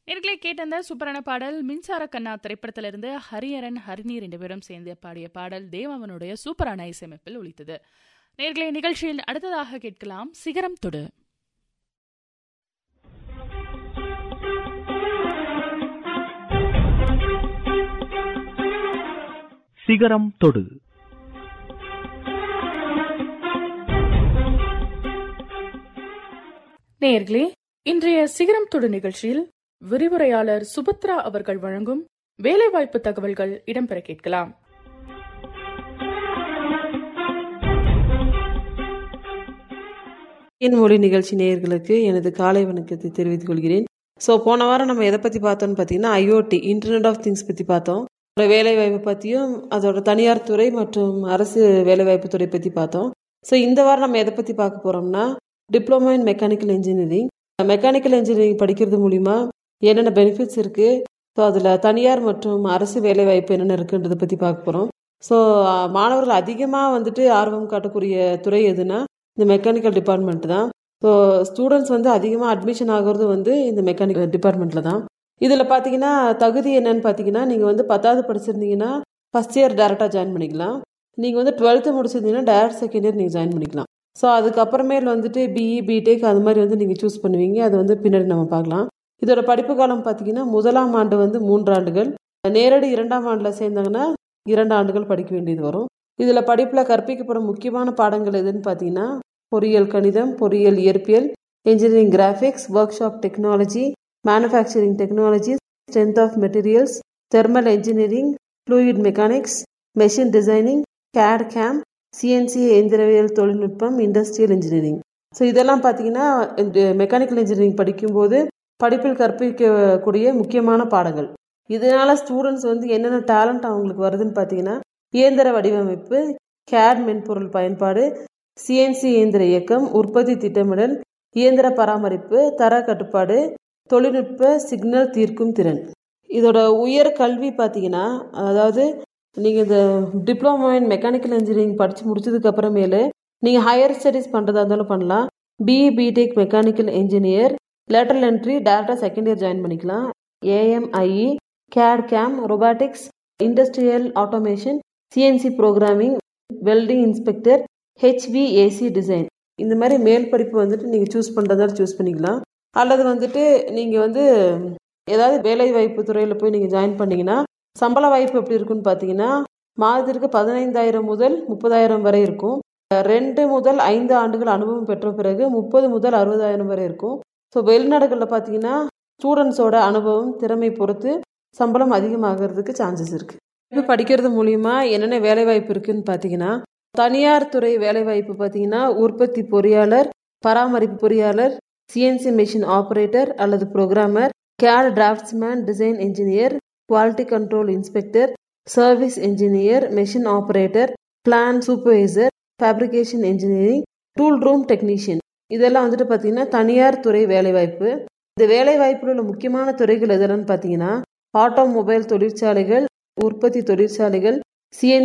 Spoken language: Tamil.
நேர்களே கேட்ட அந்த சூப்பரான பாடல் மின்சார கண்ணா திரைப்படத்திலிருந்து ஹரியரன் ஹரிணி ரெண்டு பேரும் சேர்ந்து பாடிய பாடல் தேவாவனுடைய சூப்பரான இசையமைப்பில் ஒலித்தது நேர்களே நிகழ்ச்சியில் அடுத்ததாக கேட்கலாம் சிகரம் தொடு சிகரம் தொடு நேர்களே இன்றைய சிகரம் தொடு நிகழ்ச்சியில் விரிவுரையாளர் சுபத்ரா அவர்கள் வழங்கும் வேலைவாய்ப்பு தகவல்கள் இடம்பெற கேட்கலாம் என் மொழி நிகழ்ச்சி நேயர்களுக்கு எனது காலை வணக்கத்தை தெரிவித்துக் கொள்கிறேன் ஸோ போன வாரம் நம்ம எதை பற்றி பார்த்தோம்னு பார்த்தீங்கன்னா ஐஓடி இன்டர்நெட் ஆஃப் திங்ஸ் பற்றி பார்த்தோம் அதோட வேலைவாய்ப்பு பற்றியும் அதோட தனியார் துறை மற்றும் அரசு வேலைவாய்ப்பு துறை பற்றி பார்த்தோம் ஸோ இந்த வாரம் நம்ம எதை பற்றி பார்க்க போகிறோம்னா diploma in mechanical engineering mechanical engineering படிக்கிறது மூலிமா என்னென்ன பெனிஃபிட்ஸ் இருக்குது ஸோ அதில் தனியார் மற்றும் அரசு வேலைவாய்ப்பு என்னென்ன இருக்குன்றதை பற்றி பார்க்க போகிறோம் ஸோ மாணவர்கள் அதிகமாக வந்துட்டு ஆர்வம் காட்டக்கூடிய துறை எதுனா இந்த மெக்கானிக்கல் டிபார்ட்மெண்ட் தான் ஸோ ஸ்டூடெண்ட்ஸ் வந்து அதிகமாக அட்மிஷன் ஆகிறது வந்து இந்த மெக்கானிக்கல் டிபார்ட்மெண்ட்டில் தான் இதில் பார்த்தீங்கன்னா தகுதி என்னன்னு பார்த்தீங்கன்னா நீங்கள் வந்து பத்தாவது படிச்சிருந்தீங்கன்னா ஃபஸ்ட் இயர் டேரெக்டாக ஜாயின் பண்ணிக்கலாம் நீங்கள் வந்து டுவெல்த்து முடிச்சிருந்தீங்கன்னா டேரக்ட் செகண்ட் இயர் நீங்கள் ஜாயின் பண்ணிக்கலாம் ஸோ அதுக்கப்புறமேல் வந்துட்டு பிஇ பிடெக் அது மாதிரி வந்து நீங்கள் சூஸ் பண்ணுவீங்க அது வந்து பின்னாடி நம்ம பார்க்கலாம் இதோட படிப்பு காலம் பார்த்தீங்கன்னா முதலாம் ஆண்டு வந்து மூன்று ஆண்டுகள் நேரடி இரண்டாம் ஆண்டில் சேர்ந்தாங்கன்னா இரண்டு ஆண்டுகள் படிக்க வேண்டியது வரும் இதில் படிப்பில் கற்பிக்கப்படும் முக்கியமான பாடங்கள் எதுன்னு பார்த்தீங்கன்னா பொறியியல் கணிதம் பொறியியல் இயற்பியல் engineering graphics workshop technology manufacturing technology strength of materials thermal engineering fluid mechanics machine designing CAD CAM CNC எந்திரவியல் தொழில்நுட்பம் இண்டஸ்ட்ரியல் இன்ஜினியரிங் ஸோ இதெல்லாம் பார்த்தீங்கன்னா மெக்கானிக்கல் இன்ஜினியரிங் படிக்கும்போது படிப்பில் கற்பிக்கக்கூடிய முக்கியமான பாடங்கள் இதனால ஸ்டூடெண்ட்ஸ் வந்து என்னென்ன டேலண்ட் அவங்களுக்கு வருதுன்னு பார்த்தீங்கன்னா இயந்திர வடிவமைப்பு கேட் மென்பொருள் பயன்பாடு சிஎன்சி இயந்திர இயக்கம் உற்பத்தி திட்டமிடல் இயந்திர பராமரிப்பு தர கட்டுப்பாடு தொழில்நுட்ப சிக்னல் தீர்க்கும் திறன் இதோட உயர் கல்வி பார்த்தீங்கன்னா அதாவது நீங்கள் இந்த டிப்ளமோ இன் மெக்கானிக்கல் இன்ஜினியரிங் படித்து முடிச்சதுக்கு அப்புறமேலு நீங்கள் ஹையர் ஸ்டடீஸ் பண்ணுறதா இருந்தாலும் பண்ணலாம் BE BTech mechanical engineer lateral entry டேரெக்டாக செகண்ட் இயர் ஜாயின் பண்ணிக்கலாம் AMIE CAD CAM robotics industrial automation CNC programming welding inspector HVAC design இந்த மாதிரி மேல் படிப்பு வந்துட்டு நீங்கள் சூஸ் பண்ணுறதால சூஸ் பண்ணிக்கலாம் அல்லது வந்துட்டு நீங்கள் வந்து ஏதாவது வேலை வாய்ப்பு துறையில் போய் நீங்கள் ஜாயின் பண்ணீங்கன்னா சம்பள வாய்ப்பு எப்படி இருக்குன்னு பார்த்தீங்கன்னா மாதத்திற்கு பதினைந்தாயிரம் முதல் முப்பதாயிரம் வரை இருக்கும் ரெண்டு முதல் ஐந்து ஆண்டுகள் அனுபவம் பெற்ற பிறகு முப்பது முதல் அறுபதாயிரம் வரை இருக்கும் ஸோ வெளிநாடுகளில் பார்த்தீங்கன்னா ஸ்டூடெண்ட்ஸோட அனுபவம் திறமை பொறுத்து சம்பளம் அதிகமாகிறதுக்கு சான்சஸ் இருக்குது இப்போ படிக்கிறது மூலிமா என்னென்ன வேலைவாய்ப்பு இருக்குன்னு பார்த்தீங்கன்னா தனியார் துறை வேலைவாய்ப்பு பார்த்தீங்கன்னா உற்பத்தி பொறியாளர் பராமரிப்பு பொறியாளர் சிஎன்சி மெஷின் ஆப்ரேட்டர் அல்லது programmer CAD draftsman design engineer quality control inspector service engineer machine operator plan supervisor fabrication engineering tool room technician இதெல்லாம் வந்துட்டு பார்த்தீங்கன்னா தனியார் துறை வேலைவாய்ப்பு இந்த வேலைவாய்ப்பில் உள்ள முக்கியமான துறைகள் எதுலன்னு பார்த்தீங்கன்னா ஆட்டோமொபைல் தொழிற்சாலைகள் உற்பத்தி தொழிற்சாலைகள் சிஎன்